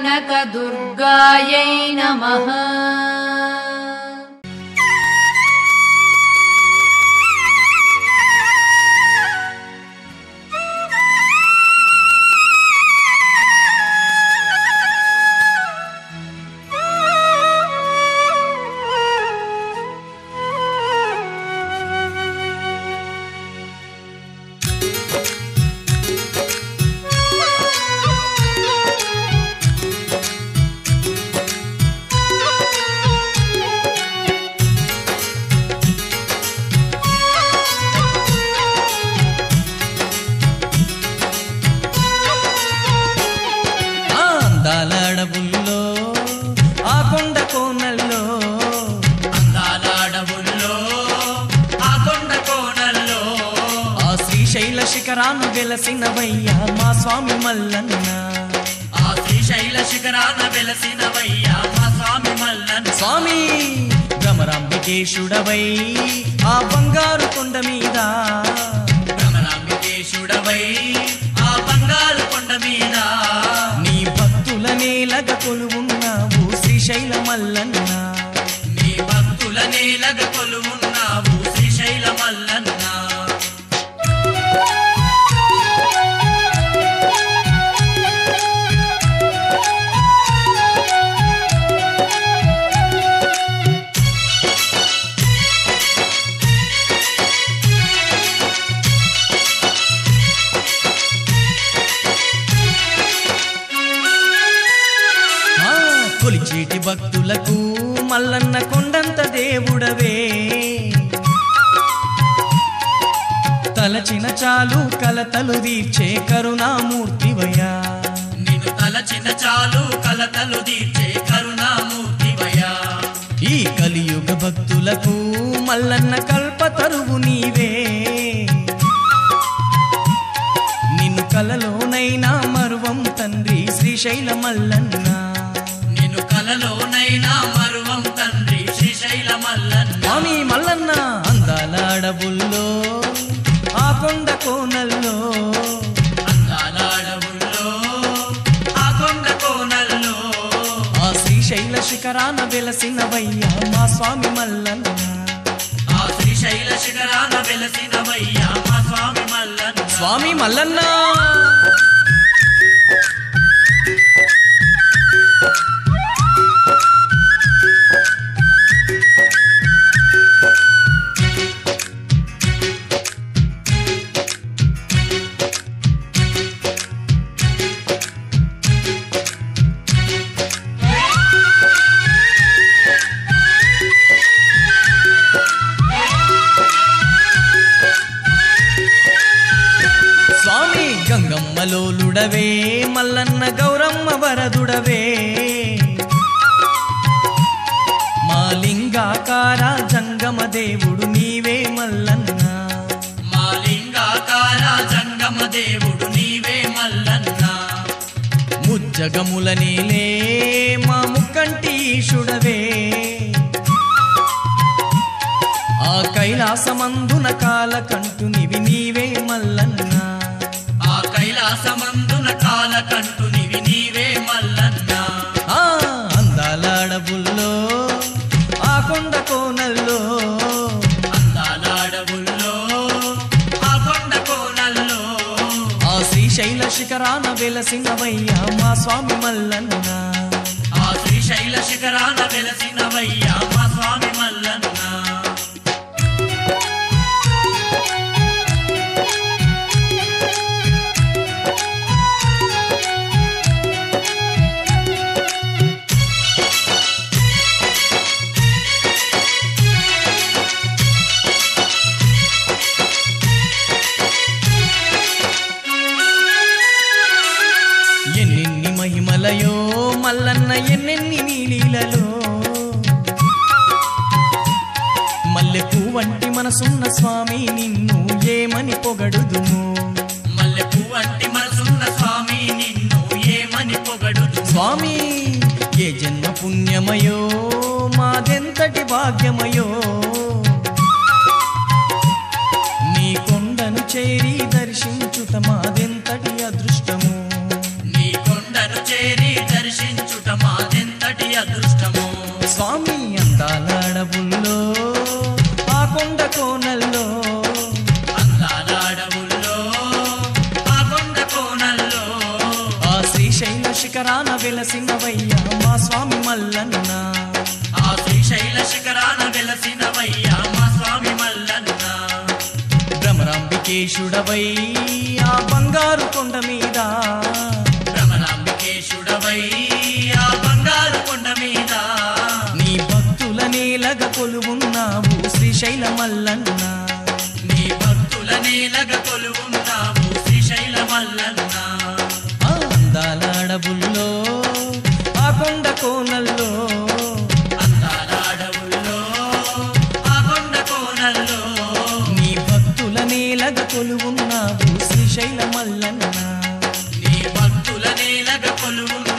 కనకదుర్గాయై నమః ఆ అందాల అడవుల్లో ఆ కొండ కోనల్లో అందాల అడవుల్లో ఆ కొండ కోణల్లో ఆ శ్రీశైల శిఖరాన వెలసినవయ్యా మా స్వామి మల్లన్న ఆ శ్రీశైల శిఖరాన వెలసినవయ్యా మా స్వామి మల్లన్న స్వామి భ్రమరాంబికేశుడవై ఆ బంగారు కొండ మీద భ్రమరాంబికేశుడవై ఆ బంగారు కొండ మీద నీ భక్తుల నేలగ కొలువున్నావు శ్రీశైల మల్లన్న నీ భక్తుల నేలగ కొలువున్నావు శ్రీశైల మల్లన్న ఆ కొలిచేటి భక్తులకు మల్లన్న కొండంత దేవుడవే తలచిన చాలు కలతలు తీర్చే కరుణామూర్తివయ్యా నిన్ను తలచిన చాలు కలతలు తీర్చే కరుణామూర్తివయ్యా ఈ కలియుగ భక్తులకు మల్లన్న కల్పతరువు నీవే నిన్ను కలలోనైనా మరువం తండ్రి శ్రీశైల మల్లన్న నిన్ను కలలోనైనా మరువం తండ్రి శ్రీశైల మల్లన్న స్వామి మల్లన్న అందాల అడవుల్లో ఆ కొండ కోనల్లో అందాల అడవుల్లో ఆ కొండ కోనల్లో ఆ శ్రీశైల శిఖరాన వెలసినవయ్యా మా స్వామి మల్లన్న ఆ శ్రీశైల శిఖరాన వెలసినవయ్యా మా స్వామి మల్లన్న స్వామి మల్లన్న స్వామి గంగమ్మలోలుడవే మల్లన్న గౌరమ్మ వరదుడవే మా లింగాకార జంగమ దేవుడు నీవే మల్లన్న మా లింగాకార జంగమ దేవుడు నీవే మల్లన్న ముజ్జగముల నీలే మా ముక్కంటి ఈశుడవే ఆ కైలాసమందున కాల కంటునివి నీవే మల్లన్న ఆ కైలాసమందున కాల కంటునివి నీవే మల్లన్న ఆ అందాల అడవుల్లో ఆ కొండ కోనల్లో అందాల అడవుల్లో ఆ కొండ కోనల్లో ఆ శ్రీశైల శిఖరాన వెలసినవయ్యా మా స్వామి మల్లన్న ఆ శ్రీశైల శిఖరాన వెలసినవయ్యా మా స్వామి మల్లన్న ఎన్నెన్ని మహిమలయో మల్లన్న ఎన్నెన్ని నీలీలలో మల్లెపూ వంటి మనసున్న స్వామి నిన్ను ఏమని పొగడుదుము మల్లె పువ్వంటి మనసున్న స్వామి నిన్ను ఏమని పొగడుదు స్వామి ఏ జన్మ పుణ్యమయో మాదెంతటి భాగ్యమయో నీ కొండను చేరి దర్శించుట మాదెంతటి అదృష్టము నీ కొండను చేరి దర్శించ అదృష్టము స్వామి అందాల అడవుల్లో ఆ కొండ కోనల్లో అందాల అడవుల్లో ఆ కొండ కోణల్లో ఆ శ్రీశైల శిఖరాన వెలసినవయ్యా మా స్వామి మల్లన్న ఆ శ్రీశైల శిఖరాన వెలసినవయ్యా మా స్వామి మల్లన్న భ్రమరాంబికేశుడవై ఆ బంగారు కొండ మీద భ్రమరాంబికేశుడవై ఆ బంగారు కొండ మీద నీ భక్తుల నేలగ కొలువున్నావు శ్రీశైల మల్లన్న నీ భక్తుల నేలగ కొలువున్నావు శ్రీశైల మల్లన్న ఆ అందాల అడవుల్లో ఆ కొండ కోనల్లో అందాల అడవుల్లో ఆ కొండ కోణల్లో నీ భక్తుల నేలగ కొలువున్నావు శ్రీశైల మల్లన్న నీ భక్తుల నేలగ కొలువున్నావు